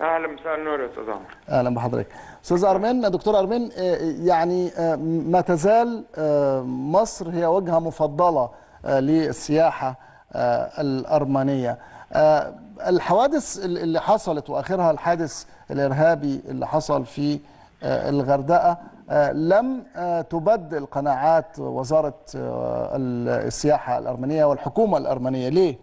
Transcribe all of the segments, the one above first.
اهلا مساء النور يا استاذ عمر اهلا بحضرتك استاذ ارمين دكتور ارمين آه، يعني آه، ما تزال آه، مصر هي وجهه مفضله آه، للسياحه آه، الارمنيه آه، الحوادث اللي حصلت واخرها الحادث الارهابي اللي حصل في آه، الغردقه آه، لم آه، تبدل قناعات وزاره آه، السياحه الارمنيه والحكومه الارمنيه ليه؟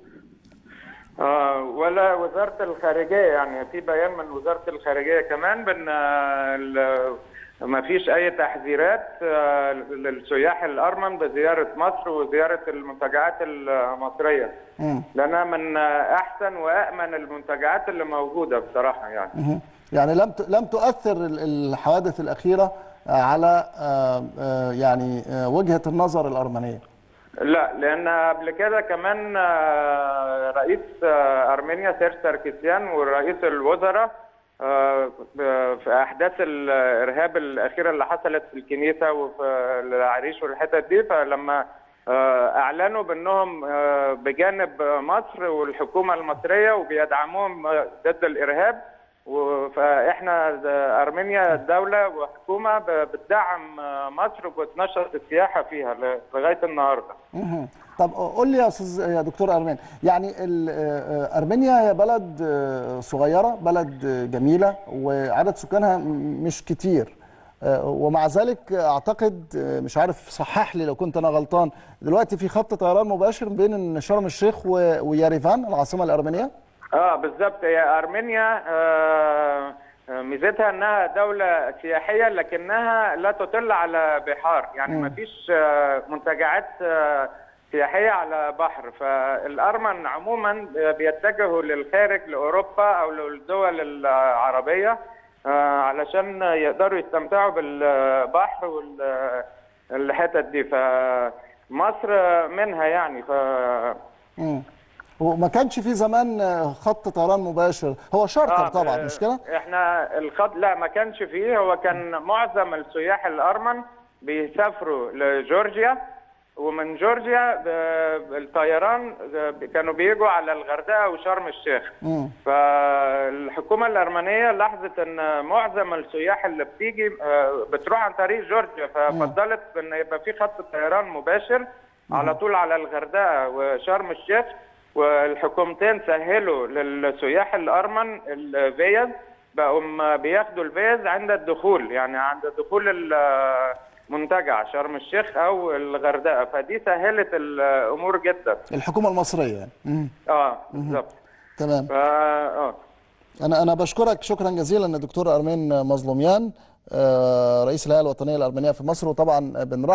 آه ولا وزاره الخارجيه يعني في بيان من وزاره الخارجيه كمان بان آه، ال- ما فيش اي تحذيرات آه، للسياح الارمن بزياره مصر وزياره المنتجعات المصريه مم. لانها من آه، احسن وامن المنتجعات اللي موجوده بصراحه يعني مهم. يعني لم ت- لم تؤثر ال- الحوادث الأخيرة آه، على آه، آه، يعني آه، وجهة النظر الأرمنية لا لان قبل كده كمان آه، رئيس آه، ارمينيا سير ساركسيان ورئيس الوزراء آه، في احداث الارهاب الاخيره اللي حصلت في الكنيسه وفي العريش والحتت دي فلما آه، اعلنوا بانهم آه، بجانب مصر والحكومه المصريه وبيدعموهم آه، ضد الارهاب و- فاحنا د- ارمينيا دوله وحكومه ب- بتدعم آه، مصر وبتنشط السياحه فيها ل- لغايه النهارده. مهم. طب قول لي يا استاذ يا دكتور ارمين يعني ال- آه، آه، ارمينيا هي بلد آه، صغيره بلد آه، جميله وعدد سكانها م- مش كتير آه، ومع ذلك اعتقد آه، مش عارف صحح لي لو كنت انا غلطان دلوقتي في خط طيران مباشر بين شرم الشيخ و- وياريفان العاصمه الارمينيه اه بالظبط هي ارمينيا آه، آه، ميزتها انها دوله سياحيه لكنها لا تطل على بحار يعني ما فيش آه، منتجعات آه، سياحيه على بحر فالارمن عموما بيتجهوا للخارج لاوروبا او للدول العربيه آه، علشان يقدروا يستمتعوا بالبحر والحتت دي فمصر منها يعني ف مم. وما كانش في زمان آه، خط طيران مباشر هو شارتر آه، طبعا آه، مش كده احنا الخط لا ما كانش فيه هو كان معظم السياح الارمن بيسافروا لجورجيا ومن جورجيا ب- الطيران ب- كانوا بيجوا على الغردقه وشرم الشيخ مم. فالحكومه الارمنيه لاحظت ان معظم السياح اللي بتيجي آه، بتروح عن طريق جورجيا ففضلت ان يبقى في خط طيران مباشر على طول على الغردقه وشرم الشيخ والحكومتين سهلوا للسياح الارمن الفيز بقوا م- بياخدوا الفيز عند الدخول يعني عند دخول المنتجع شرم الشيخ او الغردقه فدي سهلت الامور جدا الحكومه المصريه يعني مم. اه بالظبط تمام فا اه انا انا بشكرك شكرا جزيلا الدكتور ارمين مظلوميان آه، رئيس الهيئه الوطنيه الارمنيه في مصر وطبعا بنرحب